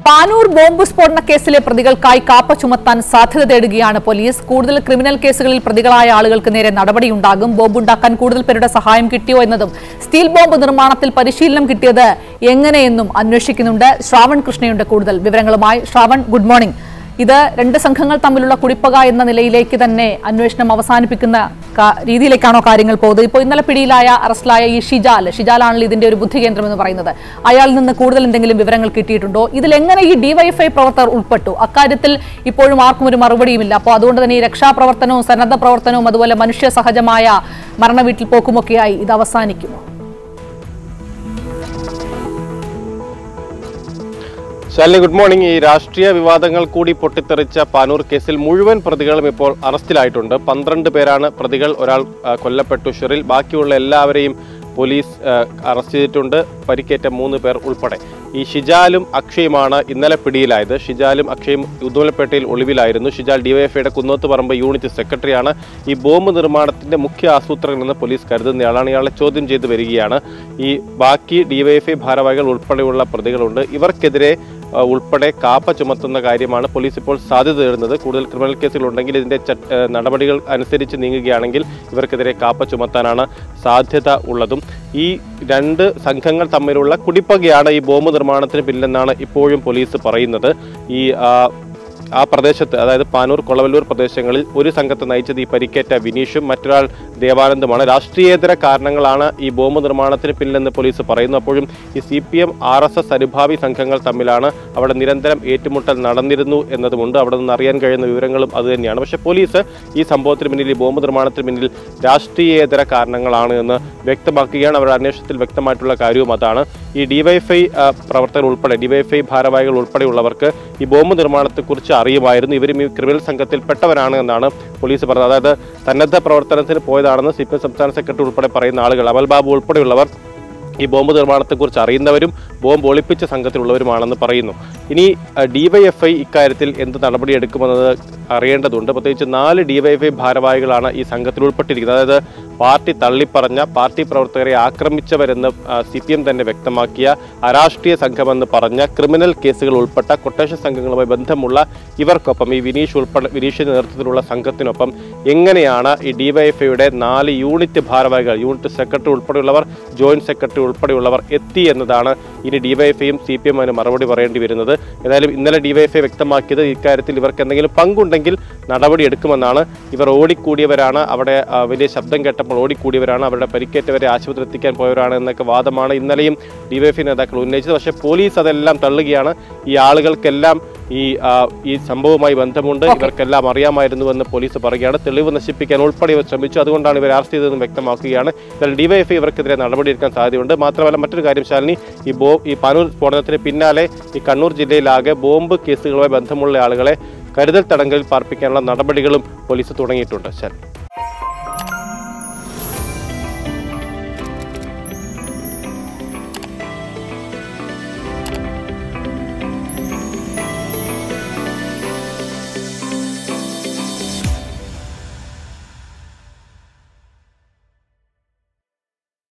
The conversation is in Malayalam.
പാനൂർ ബോംബ് സ്ഫോടന കേസിലെ പ്രതികൾക്കായി കാപ്പ ചുമത്താൻ സാധ്യത തേടുകയാണ് പോലീസ് കൂടുതൽ ക്രിമിനൽ കേസുകളിൽ പ്രതികളായ ആളുകൾക്ക് നേരെ നടപടിയുണ്ടാകും ബോംബുണ്ടാക്കാൻ കൂടുതൽ പേരുടെ സഹായം കിട്ടിയോ എന്നതും സ്റ്റീൽ ബോംബ് നിർമ്മാണത്തിൽ പരിശീലനം കിട്ടിയത് എങ്ങനെയെന്നും അന്വേഷിക്കുന്നുണ്ട് ശ്രാവൺ കൃഷ്ണയുണ്ട് കൂടുതൽ വിവരങ്ങളുമായി ശ്രാവൺ ഗുഡ് മോർണിംഗ് ഇത് രണ്ട് സംഘങ്ങൾ തമ്മിലുള്ള കുടിപ്പക എന്ന നിലയിലേക്ക് തന്നെ അന്വേഷണം അവസാനിപ്പിക്കുന്ന കാ- രീതിയിലേക്കാണോ കാര്യങ്ങൾ പോകുന്നത് ഇപ്പോൾ ഇന്നലെ പിടിയിലായ അറസ്റ്റിലായ ഈ ഷിജാൽ ഷിജാലാണല്ലോ ഇതിന്റെ ഒരു ബുദ്ധി കേന്ദ്രം എന്ന് പറയുന്നത് അയാളിൽ നിന്ന് കൂടുതൽ എന്തെങ്കിലും വിവരങ്ങൾ കിട്ടിയിട്ടുണ്ടോ ഇതിൽ എങ്ങനെ ഈ ഡിവൈഎഫ്ഐ പ്രവർത്തകർ ഉൾപ്പെട്ടു അക്കാര്യത്തിൽ ഇപ്പോഴും ആർക്കും ഒരു മറുപടിയുമില്ല അപ്പോൾ അതുകൊണ്ട് തന്നെ ഈ രക്ഷാപ്രവർത്തനവും സന്നദ്ധ പ്രവർത്തനവും അതുപോലെ മനുഷ്യ സഹജമായ മരണവീട്ടിൽ പോക്കുമൊക്കെയായി ഇത് അവസാനിക്കുമോ ശാലിനി ഗുഡ് മോർണിംഗ് ഈ രാഷ്ട്രീയ വിവാദങ്ങൾ കൂടി പൊട്ടിത്തെറിച്ച പാനൂർ കേസിൽ മുഴുവൻ പ്രതികളും ഇപ്പോൾ അറസ്റ്റിലായിട്ടുണ്ട് പന്ത്രണ്ട് പേരാണ് പ്രതികൾ ഒരാൾ ആ, കൊല്ലപ്പെട്ടു ഷെറിൽ ബാക്കിയുള്ള എല്ലാവരെയും പോലീസ് ആ, അറസ്റ്റ് ചെയ്തിട്ടുണ്ട് പരിക്കേറ്റ മൂന്ന് പേർ ഉൾപ്പെടെ ഈ ഷിജാലും അക്ഷയുമാണ് ഇന്നലെ പിടിയിലായത് ഷിജാലും അക്ഷയും ഉദുമലപ്പേട്ടയിൽ ഒളിവിലായിരുന്നു ഷിജാൽ ഡിവൈഎഫ്ഐയുടെ കുന്നോത്ത് പറമ്പ് യൂണിറ്റ് സെക്രട്ടറിയാണ് ഈ ബോംബ് നിർമ്മാണത്തിന്റെ മുഖ്യ ആസൂത്രകൻ എന്ന് പോലീസ് കരുതുന്നയാളാണ് ഇയാളെ ചോദ്യം ചെയ്ത് വരികയാണ് ഈ ബാക്കി ഡിവൈഎഫ്ഐ ഭാരവാഹികൾ ഉൾപ്പെടെയുള്ള പ്രതികളുണ്ട് ഇവർക്കെതിരെ ആ, ഉൾപ്പെടെ കാപ്പ ചുമത്തുന്ന കാര്യമാണ് പോലീസ് ഇപ്പോൾ സാധ്യത തേടുന്നത് കൂടുതൽ ക്രിമിനൽ കേസുകൾ ഉണ്ടെങ്കിൽ ഇതിന്റെ ചട്ട- ഏ, നടപടികൾ അനുസരിച്ച് നീങ്ങുകയാണെങ്കിൽ ഇവർക്കെതിരെ കാപ്പ ചുമത്താനാണ് സാധ്യത ഉള്ളതും ഈ രണ്ട് സംഘങ്ങൾ തമ്മിലുള്ള കുടിപ്പകയാണ് ഈ ബോംബ് നിർമ്മാണത്തിന് പിന്നിലെന്നാണ് ഇപ്പോഴും പോലീസ് പറയുന്നത് ഈ ആ, ആ പ്രദേശത്ത് അതായത് പാനൂർ കൊളവല്ലൂർ പ്രദേശങ്ങളിൽ ഒരു സംഘത്തെ നയിച്ചത് ഈ പരിക്കേറ്റ വിനീഷും മറ്റൊരാൾ ദേവാനന്ദുമാണ് രാഷ്ട്രീയേതര കാരണങ്ങളാണ് ഈ ബോംബ് നിർമ്മാണത്തിന് പിന്നിലെന്ന് പോലീസ് പറയുന്നു അപ്പോഴും ഈ C P M R S S അനുഭാവി സംഘങ്ങൾ തമ്മിലാണ് അവിടെ നിരന്തരം ഏറ്റുമുട്ടൽ നടന്നിരുന്നു എന്നതുമുണ്ട് അവിടെ നിന്ന് അറിയാൻ കഴിയുന്ന വിവരങ്ങളും അതുതന്നെയാണ് പക്ഷേ പോലീസ് ഈ സംഭവത്തിന് പിന്നിൽ ഈ ബോംബ് നിർമ്മാണത്തിന് പിന്നിൽ രാഷ്ട്രീയേതര കാരണങ്ങളാണ് എന്ന് വ്യക്തമാക്കുകയാണ് അവരുടെ അന്വേഷണത്തിൽ വ്യക്തമായിട്ടുള്ള കാര്യവും അതാണ് ഈ ഡിവൈഫൈ പ്രവർത്തകർ ഉൾപ്പെടെ ഡിവൈഫൈ ഭാരവാഹികൾ ഉൾപ്പെടെയുള്ളവർക്ക് ഈ ബോംബ് നിർമ്മാണത്തെക്കുറിച്ച് അറിയുമായിരുന്നു ഇവരും ഈ ക്രിമിനൽ സംഘത്തിൽപ്പെട്ടവരാണ് എന്നാണ് പോലീസ് പറഞ്ഞത് അതായത് സന്നദ്ധ പ്രവർത്തനത്തിന് പോയതാണെന്ന് സി പി എം സംസ്ഥാന സെക്രട്ടറി ഉൾപ്പെടെ പറയുന്ന ആളുകൾ അമൽ ബാബു ഉൾപ്പെടെയുള്ളവർ ഈ ബോംബ് നിർമ്മാണത്തെക്കുറിച്ച് അറിയുന്നവരും ബോംബ് ഒളിപ്പിച്ച സംഘത്തിലുള്ളവരുമാണെന്ന് പറയുന്നു ഇനി ഡിവൈഎഫ്ഐ ഇക്കാര്യത്തിൽ എന്ത് നടപടിയെടുക്കുമെന്നത് അറിയേണ്ടതുണ്ട് പ്രത്യേകിച്ച് നാല് ഡിവൈഎഫ്ഐ ഭാരവാഹികളാണ് ഈ സംഘത്തിൽ ഉൾപ്പെട്ടിരിക്കുന്നത് അതായത് പാർട്ടി തള്ളിപ്പറഞ്ഞ പാർട്ടി പ്രവർത്തകരെ ആക്രമിച്ചവരെന്ന് സി പി എം തന്നെ വ്യക്തമാക്കിയ അരാഷ്ട്രീയ സംഘമെന്ന് പറഞ്ഞ ക്രിമിനൽ കേസുകൾ ഉൾപ്പെട്ട കൊട്ടേഷൻ സംഘങ്ങളുമായി ബന്ധമുള്ള ഇവർക്കൊപ്പം ഈ വിനീഷ് ഉൾപ്പെടെ വിനീഷിന്റെ നേതൃത്വത്തിലുള്ള സംഘത്തിനൊപ്പം എങ്ങനെയാണ് ഈ ഡിവൈഎഫ്ഐയുടെ നാല് യൂണിറ്റ് ഭാരവാഹികൾ യൂണിറ്റ് സെക്രട്ടറി ഉൾപ്പെടെയുള്ളവർ ജോയിന്റ് സെക്രട്ടറി ഉൾപ്പെടെയുള്ളവർ എത്തി എന്നതാണ് ഇനി ഡിവൈഎഫ്ഐയും സി പി എം അതിന് മറുപടി പറയേണ്ടി വരുന്നത് ഏതായാലും ഇന്നലെ ഡിവൈഎഫ്ഐ വ്യക്തമാക്കിയത് ഇക്കാര്യത്തിൽ ഇവർക്ക് എന്തെങ്കിലും പങ്കുണ്ടെങ്കിൽ നടപടി എടുക്കുമെന്നാണ് ഇവർ ഓടിക്കൂടിയവരാണ് അവിടെ ആ, വലിയ ശബ്ദം കേട്ടപ്പോൾ ഓടിക്കൂടിയവരാണ് അവരുടെ പരിക്കേറ്റവരെ ആശുപത്രി എത്തിക്കാൻ പോയവരാണ് എന്നൊക്കെ വാദമാണ് ഇന്നലെയും ഡിവൈഎഫ്ഐ നേതാക്കൾ ഉന്നയിച്ചത് പക്ഷേ പോലീസ് അതെല്ലാം തള്ളുകയാണ് ഈ ആളുകൾക്കെല്ലാം ഈ ആ, ഈ സംഭവവുമായി ബന്ധമുണ്ട് ഇവർക്കെല്ലാം അറിയാമായിരുന്നുവെന്ന് പോലീസ് പറയുകയാണ് തെളിവ് നശിപ്പിക്കാൻ ഉൾപ്പെടെ ഇവർ ശ്രമിച്ചു അതുകൊണ്ടാണ് ഇവർ അറസ്റ്റ് ചെയ്തതെന്ന് വ്യക്തമാക്കുകയാണ് എന്നാൽ ഡിവൈഎഫ്ഐ ഇവർക്കെതിരെ നടപടിയെടുക്കാൻ സാധ്യതയുണ്ട് മാത്രമല്ല മറ്റൊരു കാര്യം ശാലിനി ഈ ബോ ഈ പാനൂർ സ്ഫോടനത്തിന് പിന്നാലെ ഈ കണ്ണൂർ ജില്ലയിലാകെ ബോംബ് കേസുകളുമായി ബന്ധമുള്ള ആളുകളെ കരുതൽ തടങ്കലിൽ പാർപ്പിക്കാനുള്ള നടപടികളും പോലീസ് തുടങ്ങിയിട്ടുണ്ട് ശാലിനി